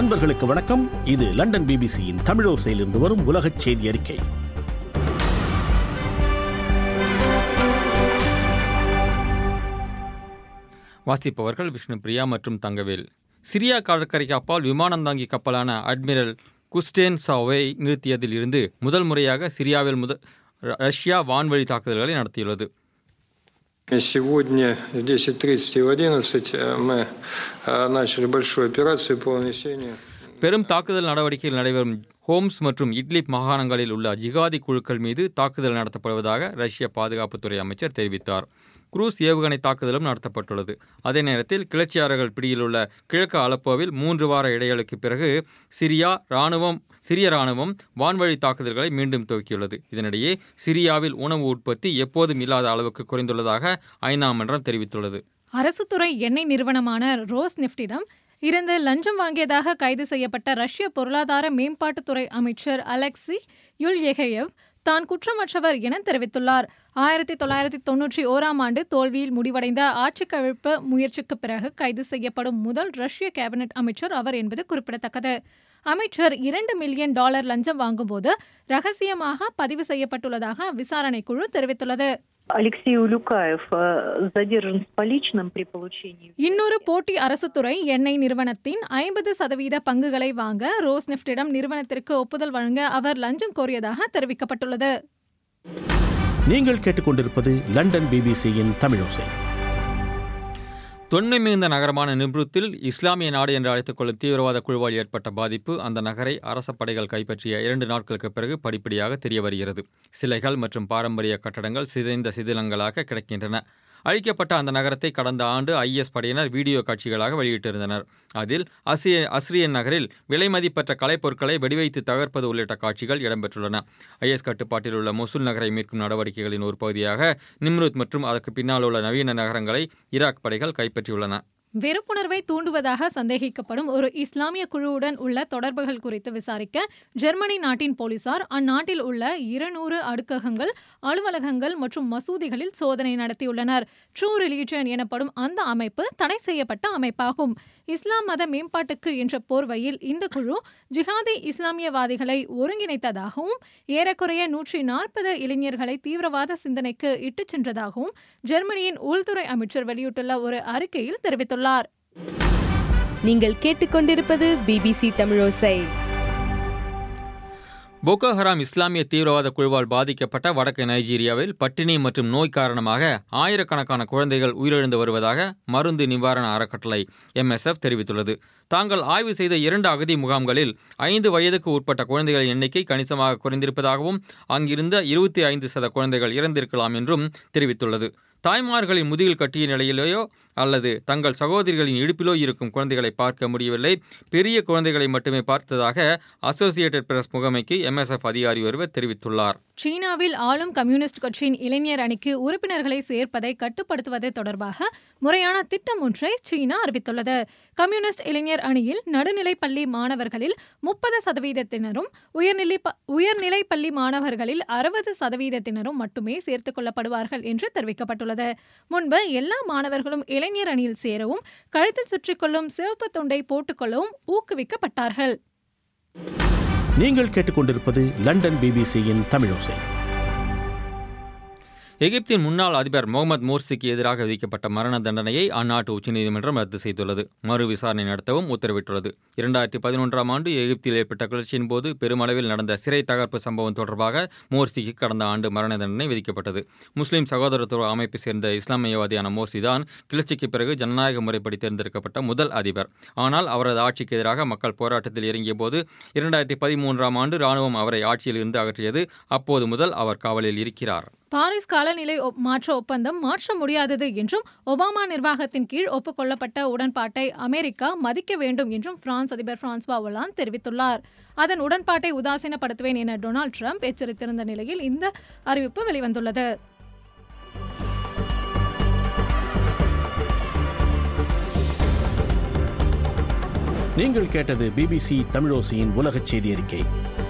அன்பர்களுக்கு வணக்கம் இது லண்டன் பிபிசியின் தமிழோசையிலிருந்து வரும் உலகச் செய்தி அறிக்கை வாசிப்பவர்கள் விஷ்ணு பிரியா மற்றும் தங்கவேல் சிரியா கடற்கரைக்கு அப்பால் விமானம் தாங்கி கப்பலான அட்மிரல் குஸ்டேன் சாவை நிறுத்தியதில் இருந்து முதல் முறையாக சிரியாவில் முத ரஷ்யா வான்வழி தாக்குதல்களை நடத்தியுள்ளது Сегодня в 10.30 и в 11 мы э, начали большую операцию по нанесению பெரும் தாக்குதல் நடவடிக்கைகள் நடைபெறும் ஹோம்ஸ் மற்றும் இட்லிப் மாகாணங்களில் உள்ள ஜிகாதி குழுக்கள் மீது தாக்குதல் நடத்தப்படுவதாக ரஷ்ய பாதுகாப்புத்துறை அமைச்சர் தெரிவித்தார் குரூஸ் ஏவுகணை தாக்குதலும் நடத்தப்பட்டுள்ளது அதே நேரத்தில் கிளர்ச்சியாளர்கள் பிடியில் உள்ள கிழக்கு அலப்போவில் மூன்று வார இடைவெளிக்கு பிறகு சிரியா ராணுவம் சிரிய ராணுவம் வான்வழி தாக்குதல்களை மீண்டும் துவக்கியுள்ளது இதனிடையே சிரியாவில் உணவு உற்பத்தி எப்போதும் இல்லாத அளவுக்கு குறைந்துள்ளதாக ஐநா மன்றம் தெரிவித்துள்ளது அரசுத்துறை எண்ணெய் நிறுவனமான ரோஸ் நிஃப்டிடம் இருந்து லஞ்சம் வாங்கியதாக கைது செய்யப்பட்ட ரஷ்ய பொருளாதார மேம்பாட்டுத்துறை அமைச்சர் அலெக்சி யுல்யெகேயவ் தான் குற்றமற்றவர் என தெரிவித்துள்ளார் ஆயிரத்தி தொள்ளாயிரத்தி தொன்னூற்றி ஓராம் ஆண்டு தோல்வியில் முடிவடைந்த ஆட்சி கவிழ்ப்பு முயற்சிக்கு பிறகு கைது செய்யப்படும் முதல் ரஷ்ய கேபினெட் அமைச்சர் அவர் என்பது குறிப்பிடத்தக்கது அமைச்சர் இரண்டு மில்லியன் டாலர் லஞ்சம் வாங்கும்போது ரகசியமாக பதிவு செய்யப்பட்டுள்ளதாக விசாரணை குழு தெரிவித்துள்ளது Алексей Улюкаев э, задержан с поличным при получении... இன்னொரு போட்டி அரசுத்துறை எண்ணெய் நிறுவனத்தின் ஐம்பது சதவீத பங்குகளை வாங்க ரோஸ் நிஃப்டிடம் நிறுவனத்திற்கு ஒப்புதல் வழங்க அவர் லஞ்சம் கோரியதாக தெரிவிக்கப்பட்டுள்ளது நீங்கள் கேட்டுக்கொண்டிருப்பது லண்டன் பிபிசியின் தமிழோசை தொன்மை மிகுந்த நகரமான நிம்ருத்தில் இஸ்லாமிய நாடு என்று அழைத்துக் கொள்ளும் தீவிரவாத குழுவால் ஏற்பட்ட பாதிப்பு அந்த நகரை அரச படைகள் கைப்பற்றிய இரண்டு நாட்களுக்கு பிறகு படிப்படியாக தெரிய வருகிறது சிலைகள் மற்றும் பாரம்பரிய கட்டடங்கள் சிதைந்த சிதிலங்களாக கிடக்கின்றன அழிக்கப்பட்ட அந்த நகரத்தை கடந்த ஆண்டு ஐஎஸ் படையினர் வீடியோ காட்சிகளாக வெளியிட்டிருந்தனர் அதில் அசிய அஸ்ரியன் நகரில் விலைமதிப்பற்ற கலைப்பொருட்களை வெடிவைத்து தகர்ப்பது உள்ளிட்ட காட்சிகள் இடம்பெற்றுள்ளன ஐஎஸ் கட்டுப்பாட்டில் உள்ள மொசூல் நகரை மீட்கும் நடவடிக்கைகளின் ஒரு பகுதியாக நிம்ருத் மற்றும் அதற்கு பின்னால் உள்ள நவீன நகரங்களை ஈராக் படைகள் கைப்பற்றியுள்ளன வெறுப்புணர்வை தூண்டுவதாக சந்தேகிக்கப்படும் ஒரு இஸ்லாமிய குழுவுடன் உள்ள தொடர்புகள் குறித்து விசாரிக்க ஜெர்மனி நாட்டின் போலீசார் அந்நாட்டில் உள்ள இருநூறு அடுக்ககங்கள் அலுவலகங்கள் மற்றும் மசூதிகளில் சோதனை நடத்தியுள்ளனர் ட்ரூ ரிலீஜன் எனப்படும் அந்த அமைப்பு தடை செய்யப்பட்ட அமைப்பாகும் இஸ்லாம் மத மேம்பாட்டுக்கு என்ற போர்வையில் இந்த குழு ஜிஹாதி இஸ்லாமியவாதிகளை ஒருங்கிணைத்ததாகவும் ஏறக்குறைய நூற்றி நாற்பது இளைஞர்களை தீவிரவாத சிந்தனைக்கு இட்டுச் சென்றதாகவும் ஜெர்மனியின் உள்துறை அமைச்சர் வெளியிட்டுள்ள ஒரு அறிக்கையில் தெரிவித்துள்ளார் நீங்கள் கேட்டுக்கொண்டிருப்பது பிபிசி தமிழோசை போகோ ஹராம் இஸ்லாமிய தீவிரவாத குழுவால் பாதிக்கப்பட்ட வடக்கு நைஜீரியாவில் பட்டினி மற்றும் நோய் காரணமாக ஆயிரக்கணக்கான குழந்தைகள் உயிரிழந்து வருவதாக மருந்து நிவாரண அறக்கட்டளை எம்எஸ்எஃப் தெரிவித்துள்ளது தாங்கள் ஆய்வு செய்த இரண்டு அகதி முகாம்களில் ஐந்து வயதுக்கு உட்பட்ட குழந்தைகளின் எண்ணிக்கை கணிசமாக குறைந்திருப்பதாகவும் அங்கிருந்த இருபத்தி ஐந்து சத குழந்தைகள் இறந்திருக்கலாம் என்றும் தெரிவித்துள்ளது தாய்மார்களின் முதுகில் கட்டிய நிலையிலேயோ அல்லது தங்கள் சகோதரிகளின் இடுப்பிலோ இருக்கும் குழந்தைகளை பார்க்க முடியவில்லை பெரிய குழந்தைகளை மட்டுமே பார்த்ததாக அசோசியேட்டட் பிரஸ் முகமைக்கு எம்எஸ்எஃப் அதிகாரி ஒருவர் தெரிவித்துள்ளார் சீனாவில் ஆளும் கம்யூனிஸ்ட் கட்சியின் இளைஞர் அணிக்கு உறுப்பினர்களை சேர்ப்பதை கட்டுப்படுத்துவது தொடர்பாக முறையான திட்டம் ஒன்றை சீனா அறிவித்துள்ளது கம்யூனிஸ்ட் இளைஞர் அணியில் நடுநிலை பள்ளி மாணவர்களில் முப்பது சதவீதத்தினரும் உயர்நிலை ப- உயர்நிலை பள்ளி மாணவர்களில் அறுபது சதவீதத்தினரும் மட்டுமே சேர்த்துக் கொள்ளப்படுவார்கள் என்று தெரிவிக்கப்பட்டுள்ளது முன்பு எல்லா மாணவர்களும் இளைஞர் அணியில் சேரவும் கழுத்தில் சுற்றிக்கொள்ளும் சிவப்பு துண்டை போட்டுக்கொள்ளவும் ஊக்குவிக்கப்பட்டார்கள் நீங்கள் கேட்டுக்கொண்டிருப்பது லண்டன் பிபிசியின் தமிழோசை எகிப்தின் முன்னாள் அதிபர் முகமது மோர்சிக்கு எதிராக விதிக்கப்பட்ட மரண தண்டனையை அந்நாட்டு உச்சநீதிமன்றம் ரத்து செய்துள்ளது மறு விசாரணை நடத்தவும் உத்தரவிட்டுள்ளது இரண்டாயிரத்தி பதினொன்றாம் ஆண்டு எகிப்தில் ஏற்பட்ட கிளர்ச்சியின் போது பெருமளவில் நடந்த சிறை தகர்ப்பு சம்பவம் தொடர்பாக மோர்சிக்கு கடந்த ஆண்டு மரண தண்டனை விதிக்கப்பட்டது முஸ்லிம் சகோதரத்துவ அமைப்பை சேர்ந்த இஸ்லாமியவாதியான மோர்சி தான் கிளர்ச்சிக்கு பிறகு ஜனநாயக முறைப்படி தேர்ந்தெடுக்கப்பட்ட முதல் அதிபர் ஆனால் அவரது ஆட்சிக்கு எதிராக மக்கள் போராட்டத்தில் இறங்கிய போது இரண்டாயிரத்தி பதிமூன்றாம் ஆண்டு ராணுவம் அவரை ஆட்சியில் இருந்து அகற்றியது அப்போது முதல் அவர் காவலில் இருக்கிறார் பாரிஸ் காலநிலை ஒப்- மாற்ற ஒப்பந்தம் மாற்ற முடியாதது என்றும் ஒபாமா நிர்வாகத்தின் கீழ் ஒப்புக்கொள்ளப்பட்ட உடன்பாட்டை அமெரிக்கா மதிக்க வேண்டும் என்றும் பிரான்ஸ் அதிபர் பிரான்ஸ்வா ஒலாந்து தெரிவித்துள்ளார் அதன் உடன்பாட்டை உதாசீனப்படுத்துவேன் என டொனால்ட் ட்ரம்ப் எச்சரித்திருந்த நிலையில் இந்த அறிவிப்பு வெளிவந்துள்ளது நீங்கள் கேட்டது பிபிசி தமிழோசையின் உலகச் செய்தி அறிக்கை